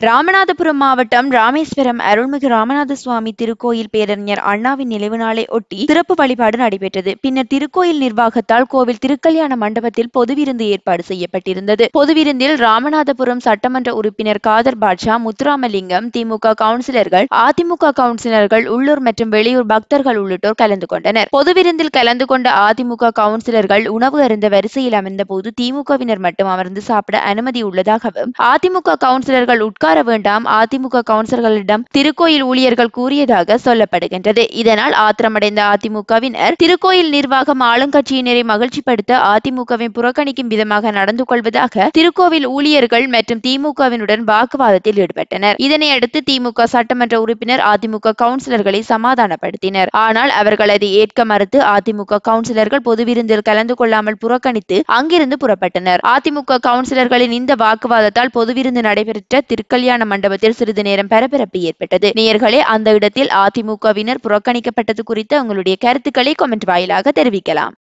ராமநாதபுரம் மாவட்டம் ராமேஸ்வரம் அருள்மிகு ராமநாத சுவாமி திருக்கோயில் பேரறிஞர் அண்ணாவின் நினைவு நாளை ஒட்டி சிறப்பு வழிபாடு நடைபெற்றது பின்னர் திருக்கோயில் நிர்வாகத்தால் கோவில் திருக்கல்யாண மண்டபத்தில் பொது விருந்து ஏற்பாடு செய்யப்பட்டிருந்தது பொது விருந்தில் ராமநாதபுரம் சட்டமன்ற உறுப்பினர் காதர் பாட்ஷா முத்துராமலிங்கம் திமுக கவுன்சிலர்கள் அதிமுக கவுன்சிலர்கள் உள்ளூர் மற்றும் வெளியூர் பக்தர்கள் உள்ளிட்டோர் கலந்து கொண்டனர் பொது விருந்தில் கலந்து கொண்ட அதிமுக கவுன்சிலர்கள் உணவு அருந்த வரிசையில் அமர்ந்த போது திமுகவினர் மட்டும் அமர்ந்து சாப்பிட அனுமதி உள்ளதாகவும் அதிமுக கவுன்சிலர்கள் உட்கார வேண்டாம் அதிமுக கவுன்சிலர்களிடம் திருக்கோயில் ஊழியர்கள் கூறியதாக சொல்லப்படுகின்றது இதனால் ஆத்திரமடைந்த அதிமுகவினர் திருக்கோயில் நிர்வாகம் ஆளுங்கட்சியினரை மகிழ்ச்சிப்படுத்த அதிமுகவை புறக்கணிக்கும் விதமாக நடந்து கொள்வதாக திருக்கோவில் ஊழியர்கள் மற்றும் திமுகவினுடன் வாக்குவாதத்தில் ஈடுபட்டனர் இதனையடுத்து திமுக சட்டமன்ற உறுப்பினர் அதிமுக கவுன்சிலர்களை சமாதானப்படுத்தினர் ஆனால் அவர்கள் அதை ஏற்க மறுத்து அதிமுக கவுன்சிலர்கள் பொது விருந்தில் கலந்து கொள்ளாமல் புறக்கணித்து அங்கிருந்து புறப்பட்டனர் அதிமுக கவுன்சிலர்களின் இந்த வாக்குவாதத்தால் பொது விருந்து நடைபெற்ற திருக்கல்யாண மண்டபத்தில் சிறிது நேரம் பரபரப்பு ஏற்பட்டது நேயர்களே அந்த இடத்தில் அதிமுகவினர் புறக்கணிக்கப்பட்டது குறித்து உங்களுடைய கருத்துக்களை கொமெண்ட் வாயிலாக தெரிவிக்கலாம்